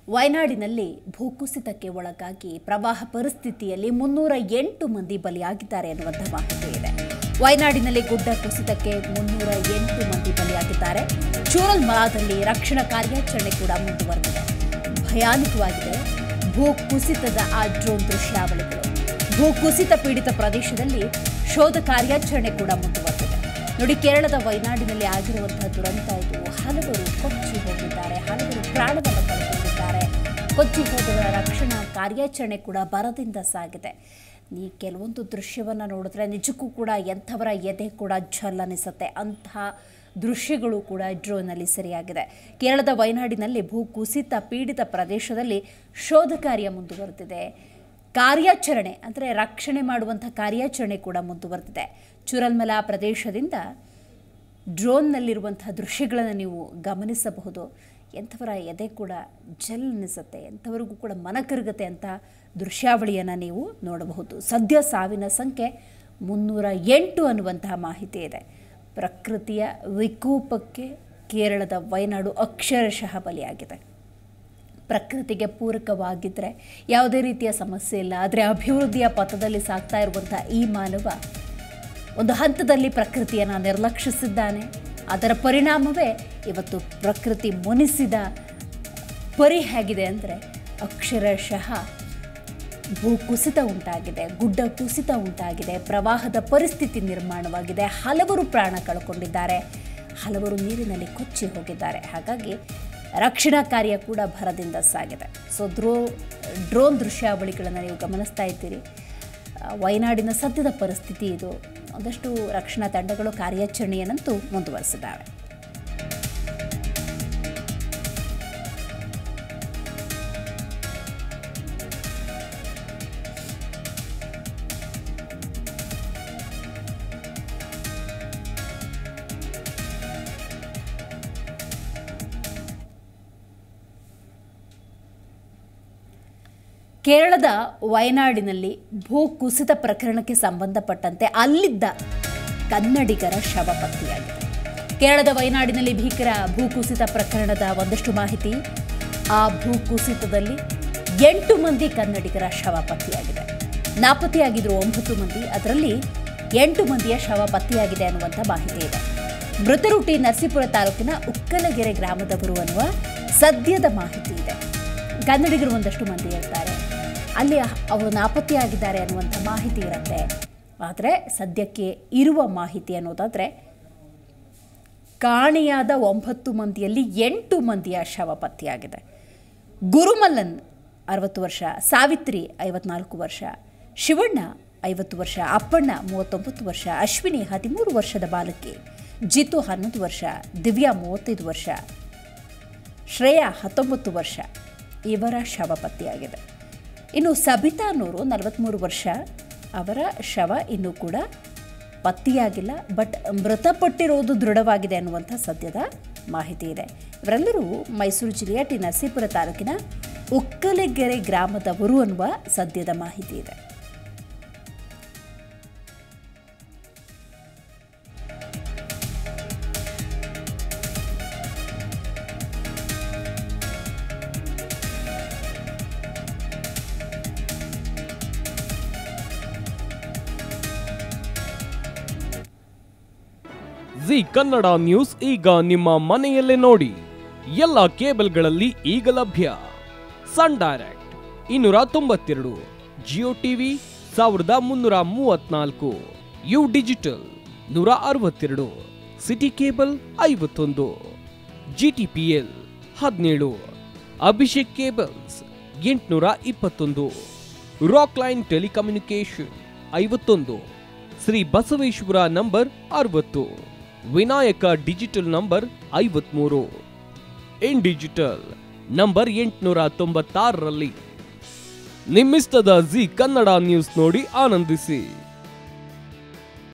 ವಯನಾಡಿನಲ್ಲಿ ಭೂಕುಸಿತಕ್ಕೆ ಒಳಗಾಗಿ ಪ್ರವಾಹ ಪರಿಸ್ಥಿತಿಯಲ್ಲಿ ಮುನ್ನೂರ ಎಂಟು ಮಂದಿ ಬಲಿಯಾಗಿದ್ದಾರೆ ಎನ್ನುವಂಥ ಮಾಹಿತಿ ಇದೆ ವಯನಾಡಿನಲ್ಲಿ ಗುಡ್ಡ ಕುಸಿತಕ್ಕೆ ಮುನ್ನೂರ ಎಂಟು ಮಂದಿ ಬಲಿಯಾಗಿದ್ದಾರೆ ಚೂರಲ್ಮಲಾದಲ್ಲಿ ರಕ್ಷಣಾ ಕಾರ್ಯಾಚರಣೆ ಕೂಡ ಮುಂದುವರೆದಿದೆ ಭಯಾನಕವಾಗಿದೆ ಭೂ ಕುಸಿತದ ಆ ಡ್ರೋನ್ ದೃಶ್ಯಾವಳಿಗಳು ಭೂ ಕುಸಿತ ಪೀಡಿತ ಪ್ರದೇಶದಲ್ಲಿ ಶೋಧ ಕಾರ್ಯಾಚರಣೆ ಕೂಡ ಮುಂದುವರೆದಿದೆ ನೋಡಿ ಕೇರಳದ ವಯನಾಡಿನಲ್ಲಿ ಆಗಿರುವಂತಹ ದುರಂತ ಇದು ಹಲವರು ಕೊಚ್ಚಿ ಹೋಗಿದ್ದಾರೆ ಹಲವರು ಪ್ರಾಣವನ್ನು ಕಳೆದುಕೊಂಡಿದ್ದಾರೆ ಕೊಚ್ಚಿ ಹೋದವರ ರಕ್ಷಣಾ ಕಾರ್ಯಾಚರಣೆ ಕೂಡ ಬರದಿಂದ ಸಾಗಿದೆ ಈ ಕೆಲವೊಂದು ದೃಶ್ಯವನ್ನು ನೋಡಿದ್ರೆ ನಿಜಕ್ಕೂ ಕೂಡ ಎಂಥವರ ಎದೆ ಕೂಡ ಝಲ್ಲನಿಸುತ್ತೆ ಅಂತಹ ದೃಶ್ಯಗಳು ಕೂಡ ಡ್ರೋನಲ್ಲಿ ಸರಿಯಾಗಿದೆ ಕೇರಳದ ವಯನಾಡಿನಲ್ಲಿ ಭೂ ಕುಸಿತ ಪೀಡಿತ ಪ್ರದೇಶದಲ್ಲಿ ಶೋಧ ಕಾರ್ಯ ಮುಂದುವರೆದಿದೆ ಕಾರ್ಯಾಚರಣೆ ಅಂದರೆ ರಕ್ಷಣೆ ಮಾಡುವಂಥ ಕಾರ್ಯಾಚರಣೆ ಕೂಡ ಮುಂದುವರೆದಿದೆ ಚುರಲ್ಮಲ ಪ್ರದೇಶದಿಂದ ಡ್ರೋನ್ನಲ್ಲಿರುವಂತಹ ದೃಶ್ಯಗಳನ್ನು ನೀವು ಗಮನಿಸಬಹುದು ಎಂಥವರ ಎದೆ ಕೂಡ ಜಲ್ ಅನಿಸುತ್ತೆ ಎಂಥವರಿಗೂ ಕೂಡ ಮನ ಕರಗತ್ತೆ ಅಂತ ದೃಶ್ಯಾವಳಿಯನ್ನು ನೀವು ನೋಡಬಹುದು ಸದ್ಯ ಸಾವಿನ ಸಂಖ್ಯೆ ಮುನ್ನೂರ ಎಂಟು ಅನ್ನುವಂತಹ ಮಾಹಿತಿ ಇದೆ ಪ್ರಕೃತಿಯ ವಿಕೋಪಕ್ಕೆ ಕೇರಳದ ವಯನಾಡು ಅಕ್ಷರಶಃ ಬಲಿಯಾಗಿದೆ ಪ್ರಕೃತಿಗೆ ಪೂರಕವಾಗಿದ್ದರೆ ಯಾವುದೇ ರೀತಿಯ ಸಮಸ್ಯೆ ಇಲ್ಲ ಆದರೆ ಅಭಿವೃದ್ಧಿಯ ಪಥದಲ್ಲಿ ಸಾಗ್ತಾ ಇರುವಂಥ ಈ ಮಾನವ ಒಂದು ಹಂತದಲ್ಲಿ ಪ್ರಕೃತಿಯನ್ನು ನಿರ್ಲಕ್ಷಿಸಿದ್ದಾನೆ ಅದರ ಪರಿಣಾಮವೇ ಇವತ್ತು ಪ್ರಕೃತಿ ಮುನಿಸಿದ ಪರಿ ಹೇಗಿದೆ ಅಂದರೆ ಅಕ್ಷರಶಃ ಭೂ ಕುಸಿತ ಉಂಟಾಗಿದೆ ಗುಡ್ಡ ಕುಸಿತ ಉಂಟಾಗಿದೆ ಪ್ರವಾಹದ ಪರಿಸ್ಥಿತಿ ನಿರ್ಮಾಣವಾಗಿದೆ ಹಲವರು ಪ್ರಾಣ ಕಳ್ಕೊಂಡಿದ್ದಾರೆ ಹಲವರು ನೀರಿನಲ್ಲಿ ಕೊಚ್ಚಿ ಹೋಗಿದ್ದಾರೆ ಹಾಗಾಗಿ ರಕ್ಷಣಾ ಕಾರ್ಯ ಕೂಡ ಭರದಿಂದ ಸಾಗಿದೆ ಸೊ ದ್ರೋ ಡ್ರೋನ್ ದೃಶ್ಯಾವಳಿಗಳನ್ನು ನೀವು ಗಮನಿಸ್ತಾ ಇದ್ದೀರಿ ಆ, ವಯನಾಡಿನ ಸದ್ಯದ ಪರಿಸ್ಥಿತಿ ಇದು ಒಂದಷ್ಟು ರಕ್ಷಣಾ ತಂಡಗಳು ಕಾರ್ಯಾಚರಣೆಯನ್ನಂತೂ ಮುಂದುವರೆಸಿದ್ದಾವೆ ಕೇರಳದ ವಯನಾಡಿನಲ್ಲಿ ಭೂ ಕುಸಿತ ಪ್ರಕರಣಕ್ಕೆ ಸಂಬಂಧಪಟ್ಟಂತೆ ಅಲ್ಲಿದ್ದ ಕನ್ನಡಿಗರ ಶವ ಪತ್ತೆಯಾಗಿದೆ ಕೇರಳದ ವಯನಾಡಿನಲ್ಲಿ ಭೀಕರ ಭೂಕುಸಿತ ಪ್ರಕರಣದ ಒಂದಷ್ಟು ಮಾಹಿತಿ ಆ ಭೂಕುಸಿತದಲ್ಲಿ ಎಂಟು ಮಂದಿ ಕನ್ನಡಿಗರ ಶವ ಪತ್ತೆಯಾಗಿದೆ ನಾಪತ್ತೆಯಾಗಿದ್ರು ಒಂಬತ್ತು ಮಂದಿ ಅದರಲ್ಲಿ ಎಂಟು ಮಂದಿಯ ಶವ ಪತ್ತೆಯಾಗಿದೆ ಅನ್ನುವಂಥ ಮಾಹಿತಿ ಇದೆ ಮೃತರು ಟಿ ನರಸೀಪುರ ತಾಲೂಕಿನ ಉಕ್ಕಲಗೆರೆ ಗ್ರಾಮದವರು ಅನ್ನುವ ಸದ್ಯದ ಮಾಹಿತಿ ಇದೆ ಕನ್ನಡಿಗರು ಒಂದಷ್ಟು ಮಂದಿ ಇರ್ತಾರೆ ಅಲ್ಲಿ ಅವರು ನಾಪತ್ತೆಯಾಗಿದ್ದಾರೆ ಅನ್ನುವಂಥ ಮಾಹಿತಿ ಇರುತ್ತೆ ಆದರೆ ಸದ್ಯಕ್ಕೆ ಇರುವ ಮಾಹಿತಿ ಅನ್ನೋದಾದರೆ ಕಾಣೆಯಾದ ಒಂಬತ್ತು ಮಂದಿಯಲ್ಲಿ ಎಂಟು ಮಂದಿಯ ಶವ ಪತ್ತೆಯಾಗಿದೆ ಗುರುಮಲ್ಲನ್ ಅರವತ್ತು ವರ್ಷ ಸಾವಿತ್ರಿ ಐವತ್ನಾಲ್ಕು ವರ್ಷ ಶಿವಣ್ಣ ಐವತ್ತು ವರ್ಷ ಅಪ್ಪಣ್ಣ ಮೂವತ್ತೊಂಬತ್ತು ವರ್ಷ ಅಶ್ವಿನಿ ಹದಿಮೂರು ವರ್ಷದ ಬಾಲಕಿ ಜಿತು ಹನ್ನೊಂದು ವರ್ಷ ದಿವ್ಯಾ ಮೂವತ್ತೈದು ವರ್ಷ ಶ್ರೇಯಾ ಹತ್ತೊಂಬತ್ತು ವರ್ಷ ಇವರ ಶವ ಪತ್ತೆಯಾಗಿದೆ ಇನ್ನು ಸಬಿತಾ ಅನ್ನೋರು ನಲವತ್ತ್ಮೂರು ವರ್ಷ ಅವರ ಶವ ಇನ್ನೂ ಕೂಡ ಪತ್ತೆಯಾಗಿಲ್ಲ ಬಟ್ ಮೃತಪಟ್ಟಿರೋದು ದೃಢವಾಗಿದೆ ಅನ್ನುವಂಥ ಸದ್ಯದ ಮಾಹಿತಿ ಇದೆ ಇವರೆಲ್ಲರೂ ಮೈಸೂರು ಜಿಲ್ಲೆಯ ಟಿ ನರಸೀಪುರ ತಾಲೂಕಿನ ಉಕ್ಕಲಗೆರೆ ಗ್ರಾಮದವರು ಅನ್ನುವ ಸದ್ಯದ ಮಾಹಿತಿ ಇದೆ ಜಿ ಕನ್ನಡ ನ್ಯೂಸ್ ಈಗ ನಿಮ್ಮ ಮನೆಯಲ್ಲೇ ನೋಡಿ ಎಲ್ಲ ಕೇಬಲ್ಗಳಲ್ಲಿ ಈಗ ಲಭ್ಯ ಸನ್ ಡೈರೆಕ್ಟ್ ಇನ್ನೂರ ತೊಂಬತ್ತೆರಡು ಜಿಯೋ ಟಿವಿ ಸಾವಿರದ ಮುನ್ನೂರ ಮೂವತ್ನಾಲ್ಕು ಯು ಡಿಜಿಟಲ್ ನೂರ ಅರವತ್ತೆರಡು ಸಿಟಿ ಕೇಬಲ್ ಐವತ್ತೊಂದು ಜಿ ಟಿ ಪಿ ಎಲ್ ಹದಿನೇಳು ಅಭಿಷೇಕ್ ಕೇಬಲ್ಸ್ ಎಂಟುನೂರ ಇಪ್ಪತ್ತೊಂದು ರಾಕ್ ಲೈನ್ ಟೆಲಿಕಮ್ಯುನಿಕೇಶನ್ ಐವತ್ತೊಂದು ಶ್ರೀ ಬಸವೇಶ್ವರ ನಂಬರ್ ಅರವತ್ತು ವಿನಾಯಕ ಡಿಜಿಟಲ್ ನಂಬರ್ ಐವತ್ಮೂರು ಇನ್ ಡಿಜಿಟಲ್ ನಂಬರ್ ಎಂಟುನೂರ ತೊಂಬತ್ತಾರರಲ್ಲಿ ನಿಮ್ಮಿಸ್ತದ ಜಿ ಕನ್ನಡ ನ್ಯೂಸ್ ನೋಡಿ ಆನಂದಿಸಿ